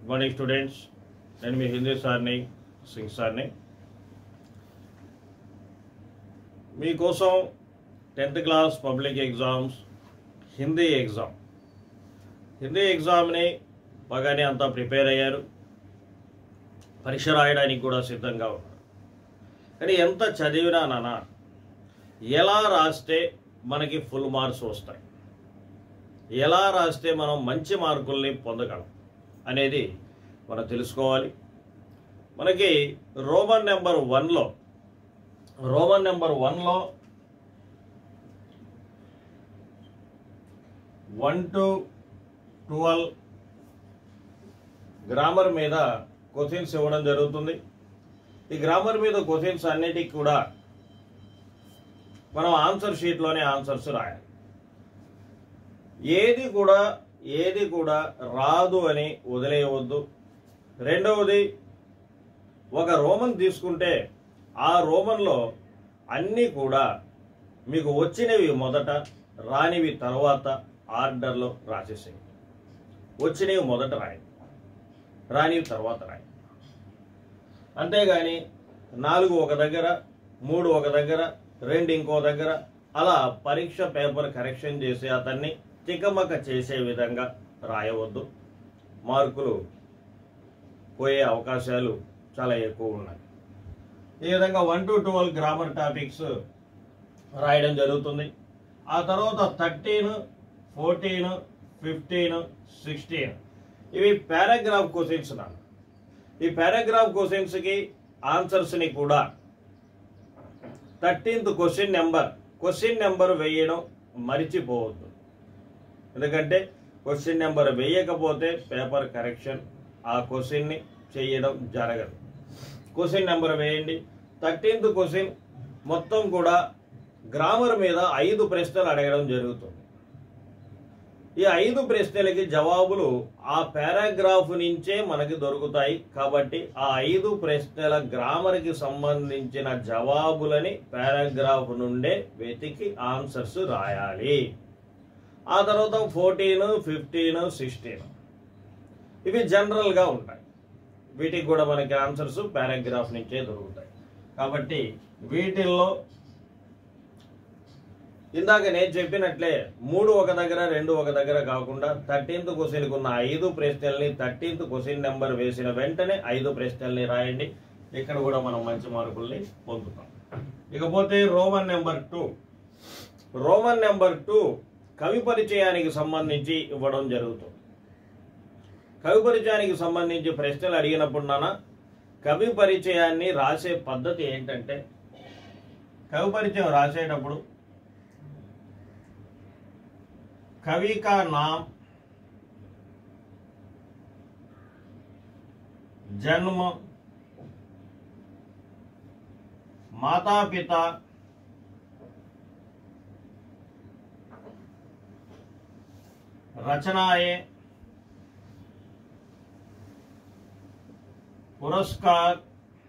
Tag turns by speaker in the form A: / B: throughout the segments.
A: good morning students నేను మీ హిందీ సార్ని సింగ్ సార్ని మీకోసం tenth class public exams Hindi exam Hindi ఎగ్జామ్ని బాగానే అంతా ప్రిపేర్ అయ్యారు పరీక్ష రాయడానికి కూడా సిద్ధంగా ఉన్నారు కానీ ఎంత చదివినా నాన్న ఎలా రాస్తే మనకి ఫుల్ మార్క్స్ వస్తాయి ఎలా రాస్తే మనం మంచి మార్కుల్ని పొందగలం అనేది మనం తెలుసుకోవాలి మనకి రోమన్ నెంబర్ వన్లో రోమన్ నెంబర్ వన్లో వన్ టు ట్వెల్వ్ గ్రామర్ మీద క్వశ్చన్స్ ఇవ్వడం జరుగుతుంది ఈ గ్రామర్ మీద క్వశ్చన్స్ అన్నిటికి కూడా మనం ఆన్సర్ షీట్లోనే ఆన్సర్స్ రాయాలి ఏది కూడా ఏది కూడా రాదు అని వదిలేయవద్దు రెండవది ఒక రోమన్ తీసుకుంటే ఆ రోమన్లో అన్నీ కూడా మీకు వచ్చినవి మొదట రానివి తర్వాత ఆర్డర్లో రాసేసేయండి వచ్చినవి మొదట రాయండి రానివి తర్వాత రాయండి అంతేగాని నాలుగు ఒక దగ్గర మూడు ఒక దగ్గర రెండు ఇంకో దగ్గర అలా పరీక్ష పేపర్ కరెక్షన్ చేసి అతన్ని తికమక చేసే విధంగా రాయవద్దు మార్కులు పోయే అవకాశాలు చాలా ఎక్కువ ఉన్నాయి ఈ విధంగా one two twelve grammar topics రాయడం జరుగుతుంది ఆ తర్వాత థర్టీన్ ఫోర్టీన్ ఫిఫ్టీన్ సిక్స్టీన్ ఇవి పారాగ్రాఫ్ క్వశ్చన్స్ నాన్న ఈ పారాగ్రాఫ్ క్వశ్చన్స్కి ఆన్సర్స్ని కూడా thirteenth question number question number వేయడం మరిచిపోవద్దు ఎందుకంటే క్వశ్చన్ నెంబర్ వేయకపోతే పేపర్ కరెక్షన్ ఆ క్వశ్చన్ని చేయడం జరగదు క్వశ్చన్ నెంబర్ వేయండి థర్టీన్త్ క్వశ్చన్ మొత్తం కూడా గ్రామర్ మీద ఐదు ప్రశ్నలు అడగడం జరుగుతుంది ఈ ఐదు ప్రశ్నలకి జవాబులు ఆ పారాగ్రాఫ్ నుంచే మనకి దొరుకుతాయి కాబట్టి ఆ ఐదు ప్రశ్నల గ్రామర్కి సంబంధించిన జవాబులని పారాగ్రాఫ్ నుండే వెతికి ఆన్సర్స్ రాయాలి ఆ తర్వాత ఫోర్టీన్ ఫిఫ్టీన్ సిక్స్టీన్ ఇవి జనరల్గా ఉంటాయి వీటికి కూడా మనకి ఆన్సర్స్ పారాగ్రాఫ్ నుంచే దొరుకుతాయి కాబట్టి వీటిల్లో ఇందాక నేను చెప్పినట్లే మూడు ఒక దగ్గర రెండు ఒక దగ్గర కాకుండా థర్టీన్త్ క్వశ్చన్కి ఉన్న ఐదు ప్రశ్నల్ని థర్టీన్త్ క్వశ్చన్ నెంబర్ వేసిన వెంటనే ఐదు ప్రశ్నల్ని రాయండి ఇక్కడ కూడా మనం మంచి మార్కుల్ని పొందుతాం ఇకపోతే roman number two roman number two కవి పరిచయానికి సంబంధించి ఇవ్వడం జరుగుతుంది కవి పరిచయానికి సంబంధించి ప్రశ్నలు అడిగినప్పుడు నాన్న కవి పరిచయాన్ని రాసే పద్ధతి ఏంటంటే కవి పరిచయం రాసేటప్పుడు कवि का नाम जन्म माता पिता रचनाएं पुरस्कार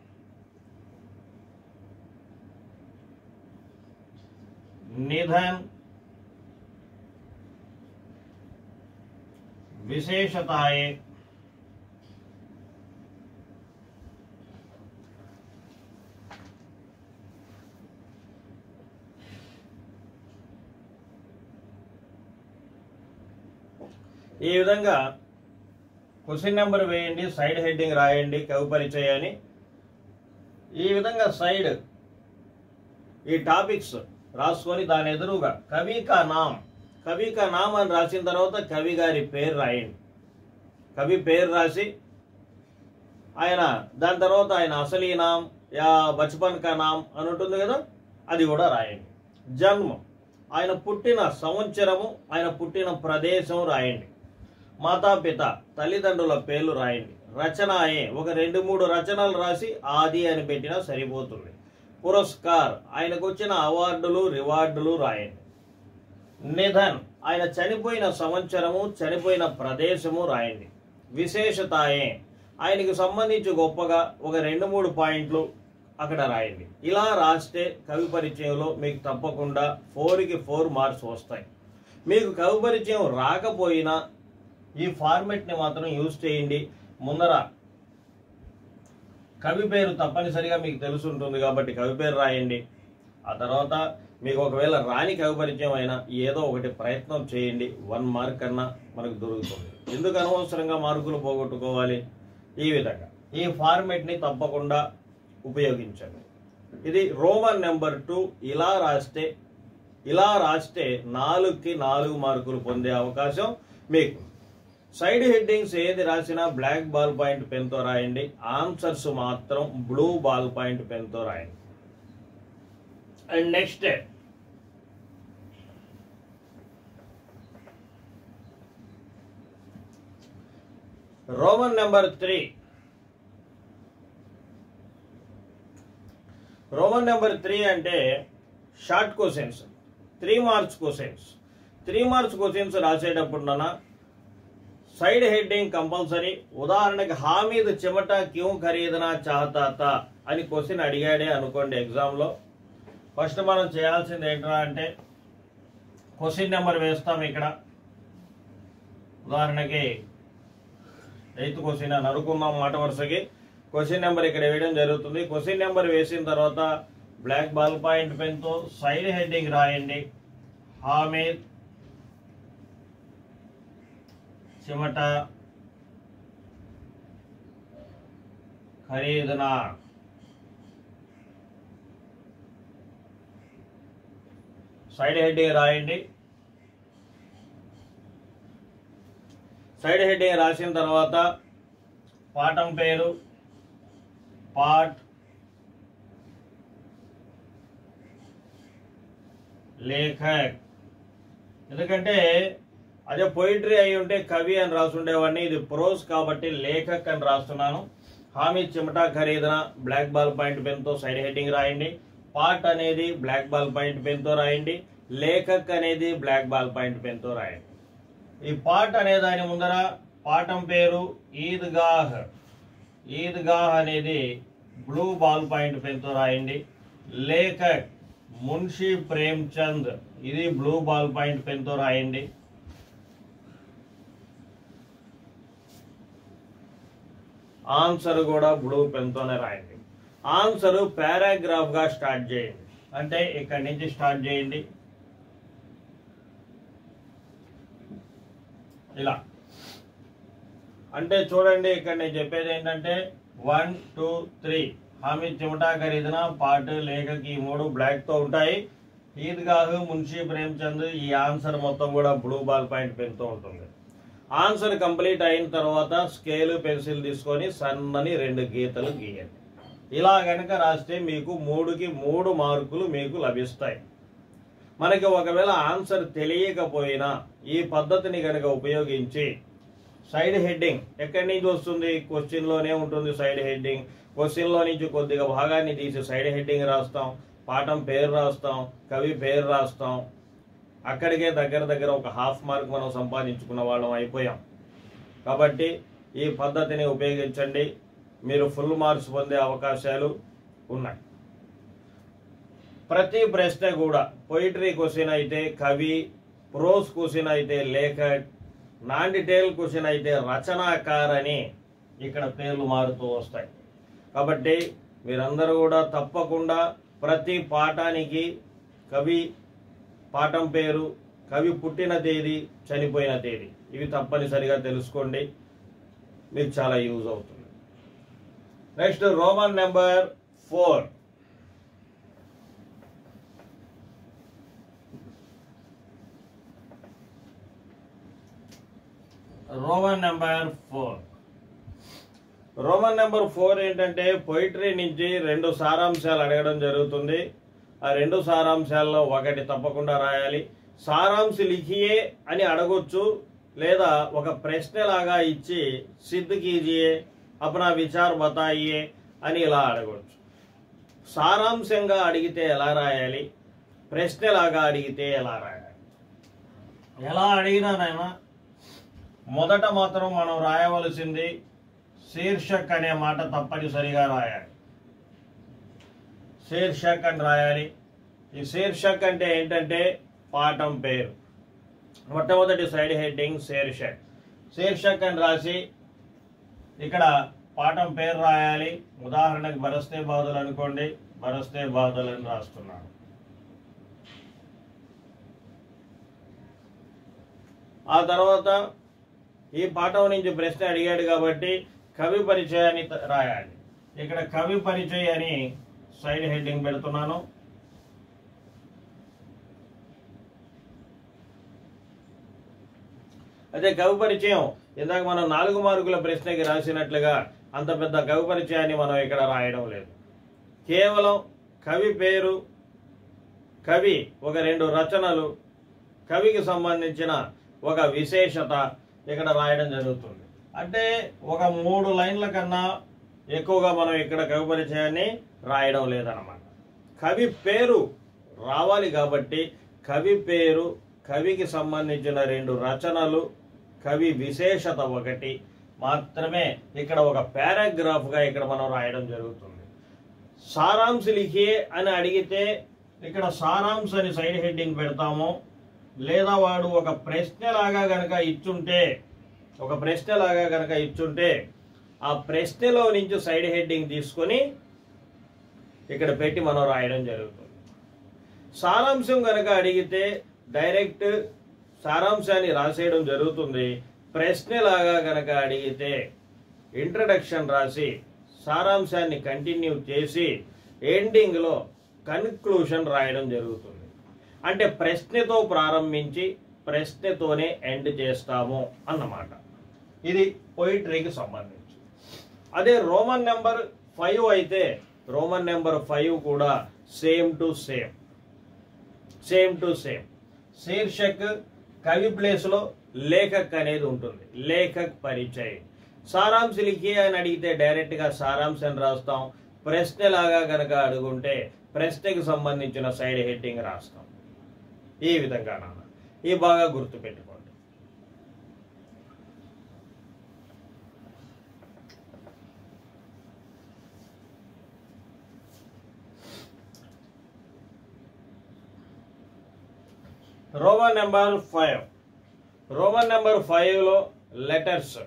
A: निधन विशेषताएं ఈ విధంగా క్వశ్చన్ నెంబర్ వేయండి సైడ్ హెడ్డింగ్ రాయండి కవి పరిచయాన్ని ఈ విధంగా సైడ్ ఈ టాపిక్స్ రాసుకొని దాని ఎదురుగా కవి కా నామ్ కవి కా నామ్ అని రాసిన తర్వాత కవి గారి పేరు రాయండి కవి పేరు రాసి ఆయన దాని తర్వాత ఆయన అసలీ నామ్ యా బచ్పన్ కా నామ్ అని ఉంటుంది కదా అది కూడా రాయండి జన్మం ఆయన పుట్టిన సంవత్సరము ఆయన పుట్టిన ప్రదేశం రాయండి మాతాపిత తల్లిదండ్రుల పేర్లు రాయండి రచనాయే ఒక రెండు మూడు రచనలు రాసి ఆది అని పెట్టినా సరిపోతుంది పురస్కార్ ఆయనకు వచ్చిన అవార్డులు రివార్డులు రాయండి నిధన్ ఆయన చనిపోయిన సంవత్సరము చనిపోయిన ప్రదేశము రాయండి విశేషతాయే ఆయనకు సంబంధించి గొప్పగా ఒక రెండు మూడు పాయింట్లు అక్కడ రాయండి ఇలా రాస్తే కవి పరిచయంలో మీకు తప్పకుండా ఫోర్కి ఫోర్ మార్క్స్ వస్తాయి మీకు కవి పరిచయం రాకపోయినా ఈ ఫార్మెట్ని మాత్రం యూజ్ చేయండి ముందర కవి పేరు తప్పనిసరిగా మీకు తెలిసి ఉంటుంది కాబట్టి కవి పేరు రాయండి ఆ తర్వాత మీకు ఒకవేళ రాని కవి పరిచయం అయినా ఏదో ఒకటి ప్రయత్నం చేయండి వన్ మార్క్ అన్నా మనకు దొరుకుతుంది ఎందుకు అనవసరంగా మార్కులు పోగొట్టుకోవాలి ఈ విధంగా ఈ ఫార్మెట్ని తప్పకుండా ఉపయోగించండి ఇది రోమన్ నెంబర్ టూ ఇలా రాస్తే ఇలా రాస్తే నాలుగుకి నాలుగు మార్కులు పొందే అవకాశం మీకు సైడ్ హెడ్డింగ్స్ ఏది రాసినా బ్లాక్ బాల్ పాయింట్ పెన్తో రాయండి ఆన్సర్స్ మాత్రం బ్లూ బాల్ పాయింట్ పెన్తో రాయండి and next roman number three roman number three అంటే short questions three marks questions three marks questions రాసేటప్పుడు సైడ్ హెడ్డింగ్ కంపల్సరీ ఉదాహరణకి హామీద్ చెమట క్యూ ఖరీదనా చాహతా తా అని క్వశ్చన్ అడిగాడే అనుకోండి ఎగ్జామ్లో ఫస్ట్ మనం చేయాల్సింది ఏంట్రా అంటే క్వశ్చన్ నెంబర్ వేస్తాం ఇక్కడ ఉదాహరణకి ఎయిత్ క్వశ్చన్ అని అనుకుందాం మాట వరుసకి క్వశ్చన్ నెంబర్ ఇక్కడ వేయడం జరుగుతుంది క్వశ్చన్ నెంబర్ వేసిన తర్వాత బ్లాక్ బాల్ పాయింట్ పెన్తో సైడ్ హెడ్డింగ్ రాయండి హామీద్ చిమట ఖరీదునా సైడ్ హెడ్డింగ్ రాయండి సైడ్ హెడ్డింగ్ రాసిన తర్వాత పాఠం పేరు పాట్ లేఖక్ ఎందుకంటే అదే పోయిటరీ అయి ఉంటే కవి అని రాసుండేవాడిని ఇది ప్రోస్ కాబట్టి లేఖక్ అని రాస్తున్నాను హామీ చిమటా ఖరీదన బ్లాక్ బాల్ పాయింట్ పెన్తో సైడ్ హెడ్డింగ్ రాయండి పాట్ అనేది బ్లాక్ బాల్ పాయింట్ పెన్తో రాయండి లేఖక్ అనేది బ్లాక్ బాల్ పాయింట్ పెన్తో రాయండి ఈ పాట్ అనే దాని ముందర పాఠం పేరు ఈద్గాహ్ ఈద్గాహ్ అనేది బ్లూ బాల్ పాయింట్ పెన్తో రాయండి లేఖక్ మున్షి ప్రేమ్చంద్ ఇది బ్లూ బాల్ పాయింట్ పెన్తో రాయండి ఆన్సర్ కూడా బ్లూ పెన్తోనే రాయండి ఆన్సర్ పారాగ్రాఫ్ గా స్టార్ట్ చేయండి అంటే ఇక్కడి నుంచి స్టార్ట్ చేయండి ఇలా అంటే చూడండి ఇక్కడ నేను చెప్పేది ఏంటంటే వన్ టూ త్రీ హామీ చిమటా ఖరీదున పాటు లేఖకి ఈ మూడు బ్లాక్ తో ఉంటాయి ఈద్గాహ్ మున్షీ ప్రేమ్చంద్ ఈ ఆన్సర్ మొత్తం కూడా బ్లూ బాల్ పాయింట్ పెన్ తో ఉంటుంది ఆన్సర్ కంప్లీట్ అయిన తర్వాత స్కేల్ పెన్సిల్ తీసుకొని సన్నని రెండు గీతలు గీయండి ఇలా గనక రాస్తే మీకు మూడుకి మూడు మార్కులు మీకు లభిస్తాయి మనకి ఒకవేళ ఆన్సర్ తెలియకపోయినా ఈ పద్ధతిని కనుక ఉపయోగించి సైడ్ హెడ్డింగ్ ఎక్కడి నుంచి వస్తుంది క్వశ్చన్ లోనే ఉంటుంది సైడ్ హెడ్డింగ్ క్వశ్చన్ లో నుంచి కొద్దిగా భాగాన్ని తీసి సైడ్ హెడ్డింగ్ రాస్తాం పాఠం పేరు రాస్తాం కవి పేరు రాస్తాం అక్కడికే దగ్గర దగ్గర ఒక హాఫ్ మార్క్ మనం సంపాదించుకున్న వాళ్ళం అయిపోయాం కాబట్టి ఈ పద్ధతిని ఉపయోగించండి మీరు ఫుల్ మార్క్స్ పొందే అవకాశాలు ఉన్నాయి ప్రతి ప్రశ్న కూడా పొయిటరీ క్వశ్చన్ అయితే కవి ప్రోస్ క్వశ్చన్ అయితే లేఖక్ నాన్ డీటెయిల్ క్వశ్చన్ అయితే రచనాకార్ అని ఇక్కడ పేర్లు మారుతూ వస్తాయి కాబట్టి మీరందరూ కూడా తప్పకుండా ప్రతి పాఠానికి కవి పాఠం పేరు కవి పుట్టిన తేదీ చనిపోయిన తేదీ ఇవి తప్పనిసరిగా తెలుసుకోండి మీకు చాలా యూజ్ అవుతుంది next roman number four roman number four roman number four ఏంటంటే పొయిటరీ నుంచి రెండు సారాంశాలు అడగడం జరుగుతుంది ఆ రెండు సారాంశాల్లో ఒకటి తప్పకుండా రాయాలి సారాంశ లిఖియే అని అడగొచ్చు లేదా ఒక ప్రశ్న లాగా ఇచ్చి సిద్ధ కీజియే అపనా విచార్ బతాయియే అని ఇలా అడగొచ్చు సారాంశంగా అడిగితే ఎలా రాయాలి ప్రశ్నలాగా అడిగితే ఎలా రాయాలి ఎలా అడిగినానైనా మొదట మాత్రం మనం రాయవలసింది శీర్షక్ అనే మాట తప్పనిసరిగా రాయాలి శీర్షక్ అని రాయాలి ఈ శీర్షక్ అంటే ఏంటంటే పాఠం పేరు మొట్టమొదటి సైడ్ హెడ్డింగ్ శీర్షక్ శీర్షక్ అని రాసి ఇక్కడ పాఠం పేరు రాయాలి ఉదాహరణకు బరస్తే బాధలు అనుకోండి బరస్తే బాధలు అని రాస్తున్నాను ఆ తర్వాత ఈ పాఠం నుంచి ప్రశ్న అడిగాడు కాబట్టి కవి పరిచయాన్ని త- రాయాలి ఇక్కడ కవి పరిచయం అని సైడ్ హెడ్డింగ్ పెడుతున్నాను అదే కవి పరిచయం ఇందాక మనం నాలుగు మార్కుల ప్రశ్నకి రాసినట్లుగా అంత పెద్ద కవి పరిచయాన్ని మనం ఇక్కడ రాయడం లేదు కేవలం కవి పేరు కవి ఒక రెండు రచనలు కవికి సంబంధించిన ఒక విశేషత ఇక్కడ రాయడం జరుగుతుంది అంటే ఒక మూడు లైన్ల కన్నా ఎక్కువగా మనం ఇక్కడ కవి పరిచయాన్ని రాయడం లేదన్నమాట కవి పేరు రావాలి కాబట్టి కవి పేరు కవికి సంబంధించిన రెండు రచనలు కవి విశేషత ఒకటి మాత్రమే ఇక్కడ ఒక పారాగ్రాఫ్ గా ఇక్కడ మనం రాయడం జరుగుతుంది సారాంశ లిఖే అని అడిగితే ఇక్కడ సారాంశ అని సైడ్ హెడ్డింగ్ పెడతాము లేదా వాడు ఒక ప్రశ్నలాగా గనక ఇచ్చుంటే ఒక ప్రశ్నలాగా గనక ఇచ్చుంటే ఆ ప్రశ్నలో నుంచి సైడ్ హెడ్డింగ్ తీసుకొని ఇక్కడ పెట్టి మనం రాయడం జరుగుతుంది సారాంశం కనుక అడిగితే డైరెక్ట్ సారాంశాన్ని రాసేయడం జరుగుతుంది ప్రశ్నలాగా కనుక అడిగితే ఇంట్రడక్షన్ రాసి సారాంశాన్ని కంటిన్యూ చేసి ఎండింగ్లో కన్క్లూషన్ రాయడం జరుగుతుంది అంటే ప్రశ్నతో ప్రారంభించి ప్రశ్నతోనే ఎండ్ చేస్తాము అన్నమాట ఇది పోయిటరీకి సంబంధించి అదే రోమన్ నెంబర్ ఫైవ్ అయితే రోమన్ నెంబర్ ఫైవ్ కూడా same to same same to same శీర్షక్ కవి ప్లేస్లో లేఖక్ అనేది ఉంటుంది లేఖక్ పరిచయం సారాంశ లిఖి అని అడిగితే డైరెక్ట్గా సారాంశం రాస్తాం ప్రశ్నలాగా గనక అడుగుంటే ప్రశ్నకి సంబంధించిన సైడ్ హెడ్డింగ్ రాస్తాం ఈ విధంగా నాన్న ఈ బాగా గుర్తు పెట్టుకోండి roman number five roman number ఫైవ్లో లెటర్స్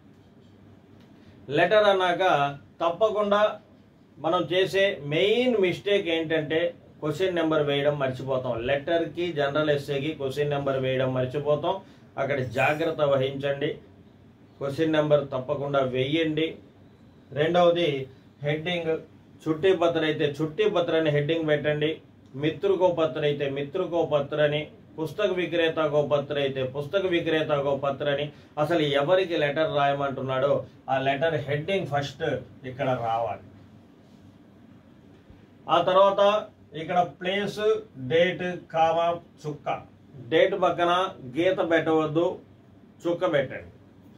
A: లెటర్ అన్నాక తప్పకుండా మనం చేసే మెయిన్ మిస్టేక్ ఏంటంటే క్వశ్చన్ నెంబర్ వేయడం మర్చిపోతాం లెటర్కి జనరల్ ఎస్ఏకి క్వశ్చన్ నెంబర్ వేయడం మర్చిపోతాం అక్కడ జాగ్రత్త వహించండి క్వశ్చన్ నెంబర్ తప్పకుండా వెయ్యండి రెండవది హెడ్డింగ్ చుట్టి పత్ర అయితే చుట్టి పత్ర అని హెడ్డింగ్ పెట్టండి మిత్రుకో పత్ర అయితే మిత్రుకో పత్ర అని పుస్తక విక్రేతకో పత్ర అయితే పుస్తక విక్రేతకో పత్ర అని అసలు ఎవరికి లెటర్ రాయమంటున్నాడో ఆ లెటర్ హెడ్డింగ్ ఫస్ట్ ఇక్కడ రావాలి ఆ తర్వాత ఇక్కడ ప్లేస్ డేట్ కామ చుక్క డేట్ పక్కన గీత పెట్టవద్దు చుక్క పెట్టండి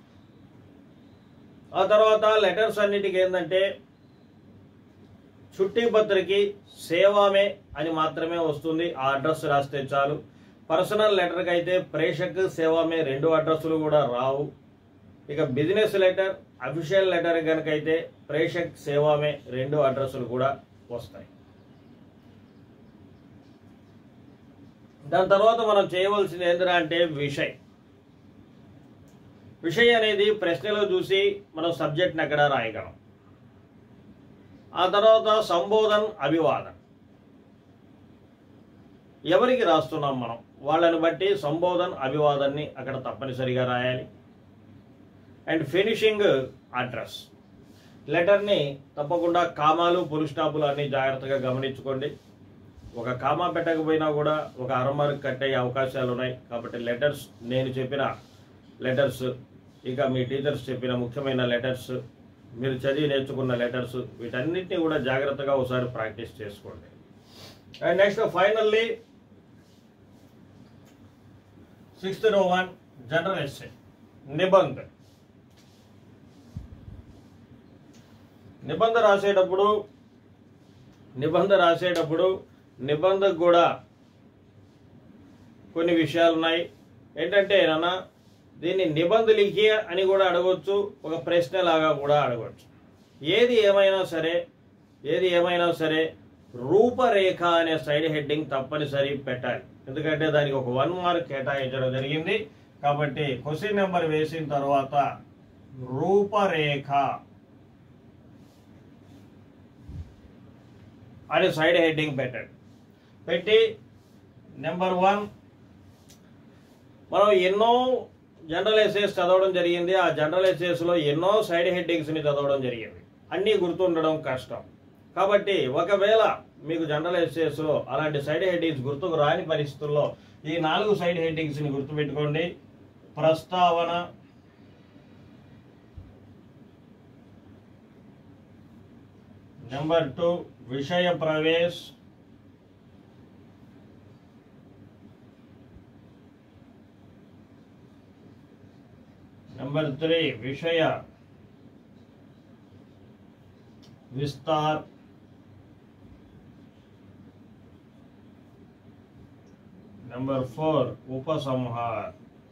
A: ఆ తర్వాత లెటర్స్ అన్నిటికీ ఏంటంటే చుట్టి పత్రిక సేవామే అని మాత్రమే వస్తుంది ఆ అడ్రస్ రాస్తే చాలు పర్సనల్ లెటర్కి అయితే ప్రేషక్ సేవామే రెండు అడ్రస్లు కూడా రావు ఇక బిజినెస్ లెటర్ అఫీషియల్ లెటర్ కనుక అయితే ప్రేషక్ సేవామే రెండు అడ్రస్లు కూడా వస్తాయి దాని తర్వాత మనం చేయవలసింది ఏంటంటే అంటే విషయ్ విషయ్ అనేది ప్రశ్నలో చూసి మనం సబ్జెక్ట్ని అక్కడ రాయగలం ఆ తర్వాత సంబోధన్ అభివాదం ఎవరికి రాస్తున్నాం మనం వాళ్ళని బట్టి సంబోధన్ అభివాదాన్ని అక్కడ తప్పనిసరిగా రాయాలి అండ్ ఫినిషింగ్ అడ్రస్ లెటర్ని తప్పకుండా కామాలు పులు స్టాపులు అన్ని జాగ్రత్తగా గమనించుకోండి ఒక కామా పెట్టకపోయినా కూడా ఒక అరమార్క్ కట్ అయ్యే అవకాశాలు ఉన్నాయి కాబట్టి లెటర్స్ నేను చెప్పిన లెటర్స్ ఇక మీ టీచర్స్ చెప్పిన ముఖ్యమైన లెటర్స్ మీరు చదివి నేర్చుకున్న లెటర్స్ వీటన్నిటిని కూడా జాగ్రత్తగా ఒకసారి ప్రాక్టీస్ చేసుకోండి and next finally sixth no one general essay నిబంధ నిబంధ రాసేటప్పుడు నిబంధ రాసేటప్పుడు నిబంధకు కూడా కొన్ని విషయాలు ఉన్నాయి ఏంటంటే నాన్న దీన్ని నిబంధ లిఖి అని కూడా అడగొచ్చు ఒక ప్రశ్న లాగా కూడా అడగొచ్చు ఏది ఏమైనా సరే ఏది ఏమైనా సరే రూపరేఖ అనే సైడ్ హెడ్డింగ్ తప్పనిసరి పెట్టాలి ఎందుకంటే దానికి ఒక వన్ మార్క్ కేటాయించడం జరిగింది కాబట్టి క్వశ్చన్ నెంబర్ వేసిన తర్వాత రూపరేఖ అని సైడ్ హెడ్డింగ్ పెట్టండి పెట్టి నెంబర్ వన్ మనం ఎన్నో జనరల్ ఎస్ఏస్ చదవడం జరిగింది ఆ జనరల్ ఎస్ఏస్లో ఎన్నో సైడ్ హెడ్డింగ్స్ని చదవడం జరిగింది అన్నీ గుర్తుండడం కష్టం కాబట్టి ఒకవేళ మీకు జనరల్ ఎస్ఏస్లో అలాంటి సైడ్ హెడ్డింగ్స్ గుర్తుకు రాని పరిస్థితుల్లో ఈ నాలుగు సైడ్ హెడ్డింగ్స్ని గుర్తుపెట్టుకోండి ప్రస్తావన నెంబర్ టూ విషయ ప్రవేశ్ నెంబర్ త్రీ విషయ విస్తార్ నెంబర్ ఫోర్ ఉపసంహార్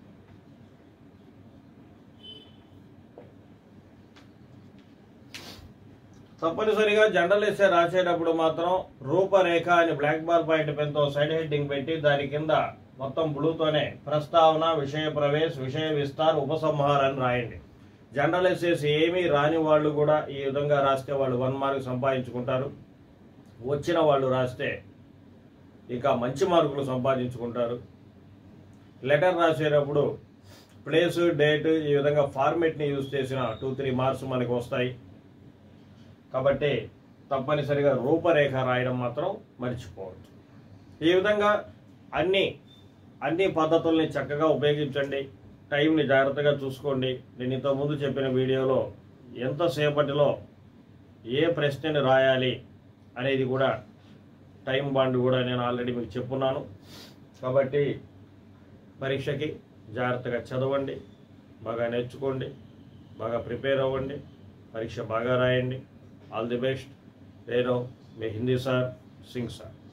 A: తప్పనిసరిగా జనరల్ ఎస్ఏ రాసేటప్పుడు మాత్రం రూపరేఖ అని బ్లాక్ బాల్ పాయింట్ పెన్తో సైడ్ హెడ్డింగ్ పెట్టి దాని కింద మొత్తం బ్లూతోనే ప్రస్తావన విషయ ప్రవేశ్ విషయ విస్తార్ ఉపసంహార్ అని రాయండి జనరల్ ఎస్ఏస్ ఏమీ రాని వాళ్ళు కూడా ఈ విధంగా రాస్తే వాళ్ళు వన్ మార్క్ సంపాదించుకుంటారు వచ్చిన వాళ్ళు రాస్తే ఇంకా మంచి మార్కులు సంపాదించుకుంటారు లెటర్ రాసేటప్పుడు ప్లేస్ డేట్ ఈ విధంగా ఫార్మేట్ని యూజ్ చేసిన టూ త్రీ మార్క్స్ మనకు వస్తాయి కాబట్టి తప్పనిసరిగా రూపరేఖ రాయడం మాత్రం మర్చిపోవద్దు ఈ విధంగా అన్ని అన్ని పద్ధతుల్ని చక్కగా ఉపయోగించండి టైంని జాగ్రత్తగా చూసుకోండి నేను ఇంతకుముందు చెప్పిన వీడియోలో ఎంతసేపటిలో ఏ ప్రశ్నని రాయాలి అనేది కూడా టైం బాండ్ కూడా నేను ఆల్రెడీ మీకు చెప్పున్నాను కాబట్టి పరీక్షకి జాగ్రత్తగా చదవండి బాగా నేర్చుకోండి బాగా ప్రిపేర్ అవ్వండి పరీక్ష బాగా రాయండి ఆల్ ది బెస్ట్ నేను మీ హిందీ సార్ సింగ్ సార్